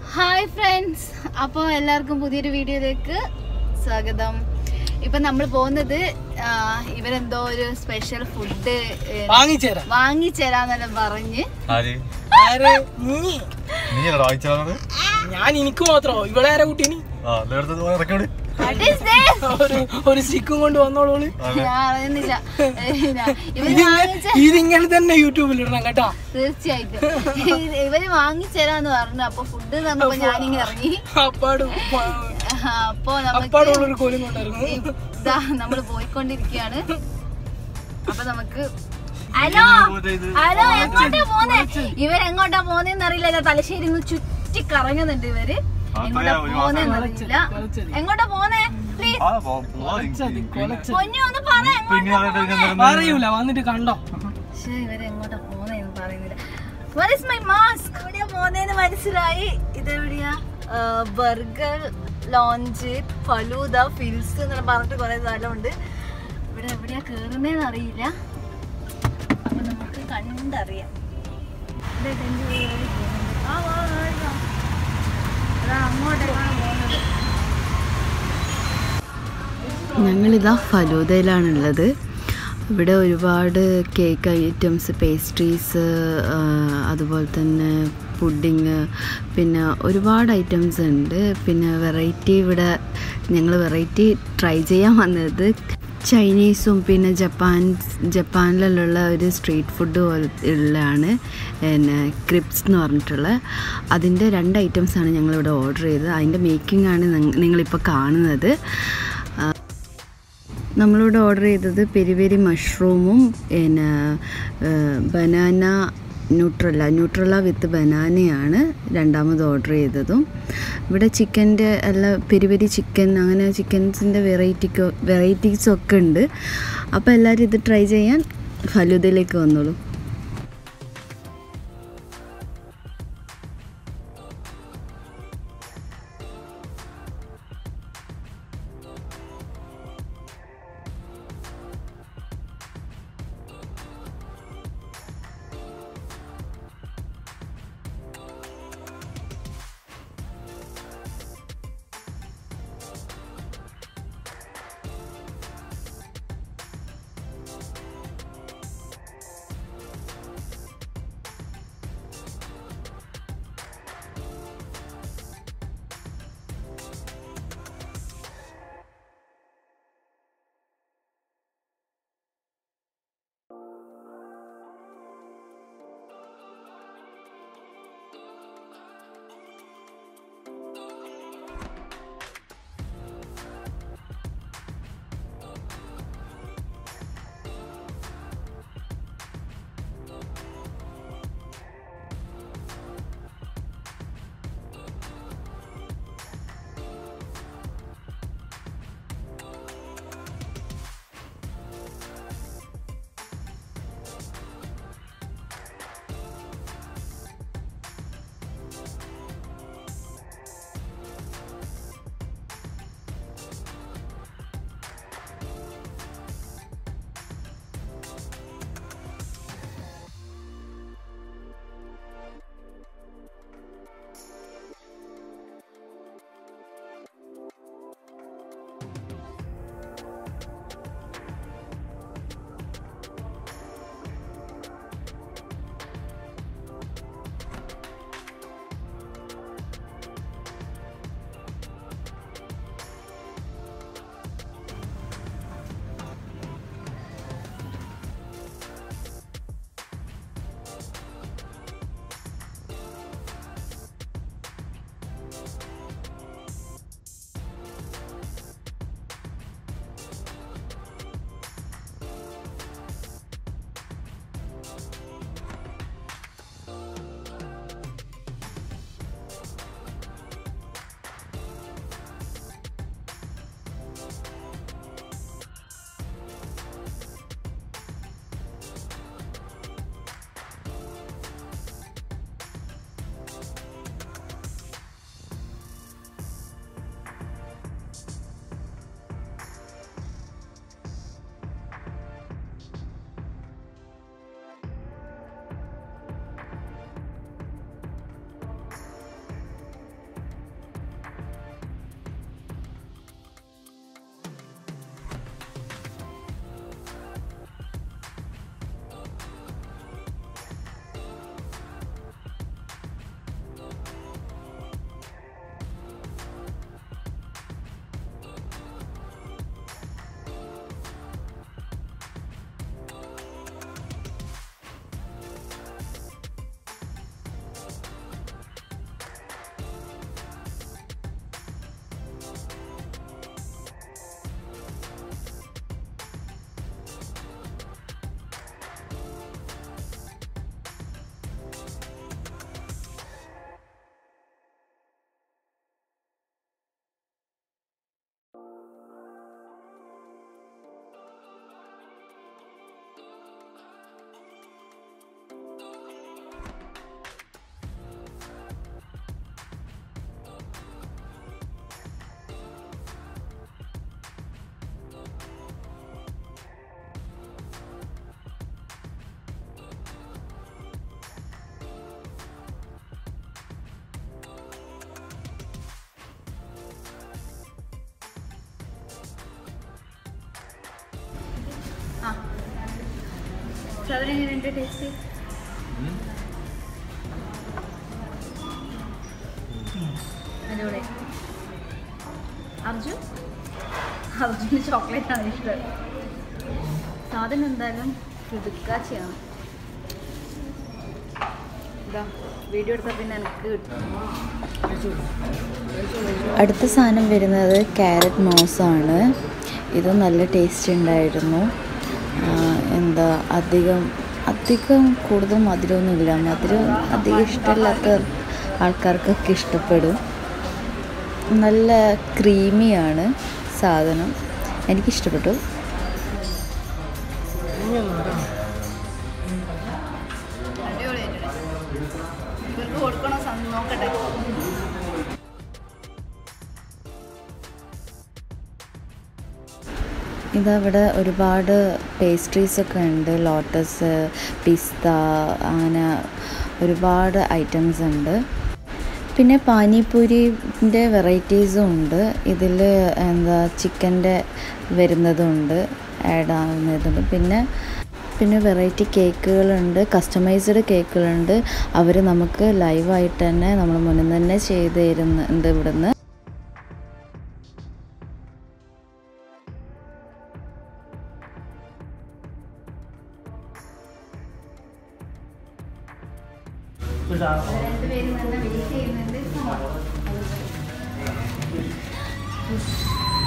Hi friends അപ്പോൾ എല്ലാവർക്കും പുതിയൊരു വീഡിയോയിലേക്ക് സ്വാഗതം ഇപ്പൊ നമ്മൾ പോകുന്നത് ആ, ഇവരെന്തോ ഒരു സ്പെഷ്യൽ ഫുഡ് വാങ്ങിച്ചേരാം വാങ്ങിച്ചേരാന്നെല്ലാം പറഞ്ഞ് ആര് ആരെ നീ നീ അല്ല വാങ്ങിച്ചത് ഞാൻ എനിക്ക് മാത്രമോ ഇവിടെ ആരെ കുട്ടീനി ആ നേരത്തെ റെക്കോർഡ് What is this? ഒരു ഒരു സ്റ്റിക്കും കൊണ്ട് വന്നോളൂ ഞാൻ അറിയുന്നില്ല ഏ, ഞാൻ- ഇവര് ഇതിങ്ങനെ വാങ്ങിച്ച ഇതിങ്ങനെ തന്നെ യൂട്യൂബിൽ ഇടണം കേട്ടോ തീർച്ചയായിട്ടും ഇത് ഇവര് വാങ്ങിച്ചേരാന്ന് പറഞ്ഞു അപ്പൊ ഫുഡ് തന്നപ്പോ ഞാനിങ്ങനെ ഇറങ്ങി അപ്പാട് ആ, അപ്പൊ നമുക്ക് അപ്പാടുള്ളൊരു കോലും കൊണ്ടായിരുന്നു ഇതാ നമ്മള് പോയിക്കൊണ്ടിരിക്കുകയാണ് അപ്പൊ നമുക്ക് ഹലോ ഹലോ എങ്ങോട്ടാ പോന്നെ ഇവരെങ്ങോട്ടാ പോന്നേന്ന് അറിയില്ല തലശ്ശേരി നിന്ന് ചുറ്റി കറങ്ങുന്നുണ്ട് ഇവര് എങ്ങോട്ടാ പോന്നേന്ന് അറിയില്ല എങ്ങോട്ടാ പോന്നേ പ്ലീസ് പൊന്നു ഒന്ന് പറ പറയൂല വന്നിട്ട് കണ്ടോ പക്ഷേ ഇവര് എങ്ങോട്ടാ പോന്നേന്ന് പറയുന്നില്ല Where is my mask? എവിടെയാ പോന്നേന്ന് മനസ്സിലായി ഇതെവിടെയാ ബർഗർ ലോഞ്ച് ഫലൂദ ഫിൽസ് എന്ന് പറഞ്ഞിട്ട് കുറെ സ്ഥലമുണ്ട് ഇവിടെ എവിടെയാ കേറുന്നേന്ന് അറിയില്ല അപ്പൊ നമുക്ക് കണ്ടറിയാം ദേ ടെന്റ് കേറി പോകുന്നുണ്ട്. ആ, വാ, വാ, വാ. അതാ അങ്ങോട്ടേക്കാണ് പോകുന്നത് ഞങ്ങളിതാ ഫലൂദയിലാണുള്ളത് ഇവിടെ ഒരുപാട് കേക്ക് ഐറ്റംസ് പേസ്ട്രീസ് അതുപോലെ തന്നെ പുഡിങ് പിന്നെ ഒരുപാട് ഐറ്റംസ് ഉണ്ട് പിന്നെ വെറൈറ്റി ഇവിടെ ഞങ്ങൾ വെറൈറ്റി ട്രൈ ചെയ്യാൻ വന്നത് ചൈനീസും പിന്നെ ജപ്പാൻ ജപ്പാനിലുള്ള ഒരു സ്ട്രീറ്റ് ഫുഡ് ഉള്ളതാണ് പിന്നെ ക്രിപ്സ് എന്ന് പറഞ്ഞിട്ടുള്ള അതിൻ്റെ രണ്ട് ഐറ്റംസാണ് ഞങ്ങളിവിടെ ഓർഡർ ചെയ്തത് അതിൻ്റെ മേക്കിംഗ് ആണ് നിങ്ങ- നിങ്ങളിപ്പോൾ കാണുന്നത് നമ്മളിവിടെ ഓർഡർ ചെയ്തത് പെരി പെരി മഷ്റൂമും പിന്നെ ബനാന ന്യൂട്രല്ല ന്യൂട്രല്ല വിത്ത് ബനാനയാണ് രണ്ടാമത് ഓർഡർ ചെയ്തതും ഇവിടെ ചിക്കൻ്റെ എല്ലാ പെരി പെരി ചിക്കൻ അങ്ങനെ ചിക്കൻസിൻ്റെ വെറൈറ്റിക്ക് വെറൈറ്റീസൊക്കെ ഉണ്ട് അപ്പോൾ എല്ലാവരും ഇത് ട്രൈ ചെയ്യാൻ ഫലൂദയിലേക്ക് വന്നോളൂ ആ എങ്ങനെയുണ്ട് ടേസ്റ്റ് അടിപൊളി അർജുൻ അർജുന് ചോക്ലേറ്റ് ആണ് ഇഷ്ടം സാധനം എന്തായാലും പുതുക്കാച്ചിയാണ് ഇതാ വീഡിയോ എടുത്താൽ പിന്നെ എനിക്ക് കിട്ടും അടുത്ത സാധനം വരുന്നത് ക്യാരറ്റ് മോസാണ് ഇത് നല്ല ടേസ്റ്റ് ഉണ്ടായിരുന്നു ആ, എന്താ അധികം അധികം കൂടുതൽ മധുരമൊന്നുമില്ല മധുരം അധികം ഇഷ്ടമില്ലാത്ത ആൾക്കാർക്കൊക്കെ ഇഷ്ടപ്പെടും നല്ല ക്രീമിയാണ് സാധനം എനിക്കിഷ്ടപ്പെട്ടു അടിപൊളിയായിട്ടുണ്ട് ഇവർക്ക് കൊടുക്കണോ സം- നോക്കട്ടെ ഇതവിടെ ഒരുപാട് പേസ്ട്രീസ് ഒക്കെ ഉണ്ട് ലോട്ടസ് പിസ്ത അങ്ങനെ ഒരുപാട് ഐറ്റംസ് ഉണ്ട് പിന്നെ പാനിപൂരിൻ്റെ വെറൈറ്റീസും ഉണ്ട് ഇതിൽ എന്താ ചിക്കൻ്റെ വരുന്നതുണ്ട് ആഡ് ആവുന്നതുണ്ട് പിന്നെ പിന്നെ വെറൈറ്റി കേക്കുകളുണ്ട് കസ്റ്റമൈസ്ഡ് കേക്കുകളുണ്ട് അവർ നമുക്ക് ലൈവായിട്ട് തന്നെ നമ്മൾ മുന്നിൽ തന്നെ ചെയ്ത് തരുന്നുണ്ട് ഇവിടുന്ന് രണ്ടുപേരും തന്നെ വെയിറ്റ് ചെയ്യുന്നുണ്ട്